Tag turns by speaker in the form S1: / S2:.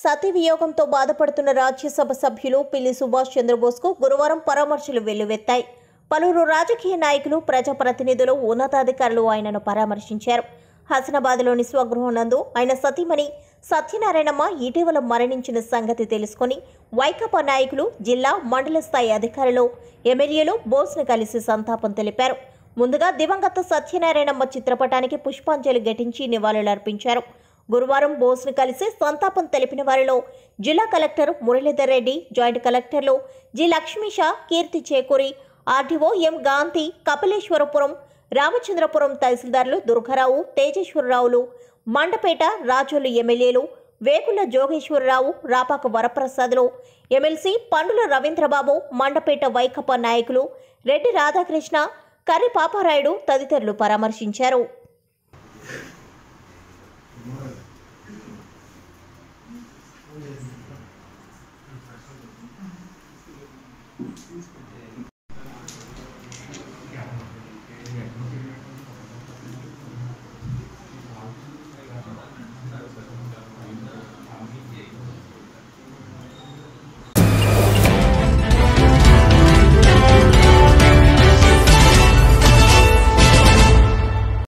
S1: సతీ వియోగంతో బాధపడుతున్న రాజ్యసభ సభ్యులు పిల్లి సుభాష్ చంద్రబోస్కు గురువారం పరామర్శలు వెల్లువెత్తాయి పలువురు రాజకీయ నాయకులు ప్రజాప్రతినిధులు ఉన్నతాధికారులు ఆయనను పరామర్శించారు హసనాబాద్లోని స్వగృహం నందు ఆయన సతీమణి సత్యనారాయణమ్మ ఇటీవల మరణించిన సంగతి తెలుసుకొని వైకాపా నాయకులు జిల్లా మండల స్థాయి అధికారులు ఎమ్మెల్యేలు బోస్ను కలిసి సంతాపం తెలిపారు ముందుగా దివంగత సత్యనారాయణమ్మ చిత్రపటానికి పుష్పాంజలి ఘటించి నివాళులర్పించారు గురువారం బోస్ను కలిసి సంతాపం తెలిపిన వారిలో జిల్లా కలెక్టర్ మురళీధర్ రెడ్డి జాయింట్ కలెక్టర్లు G Lakshmisha Keerthi Chekuri RDO M Gandhi Kapileswarapuram Ramachandrapuram తహసీల్దార్లు దుర్గారావు తేజేశ్వరరావులు మండపేట రాజోలు ఎమ్మెల్యేలు వేగుల జోగేశ్వరరావు రాపాక వరప్రసాద్లు ఎమ్మెల్సీ పండుల రవీంద్రబాబు మండపేట వైకప్ప నాయకులు రెడ్డి రాధాకృష్ణ కర్రి పాపారాయుడు తదితరులు పరామర్శించారు
S2: Thank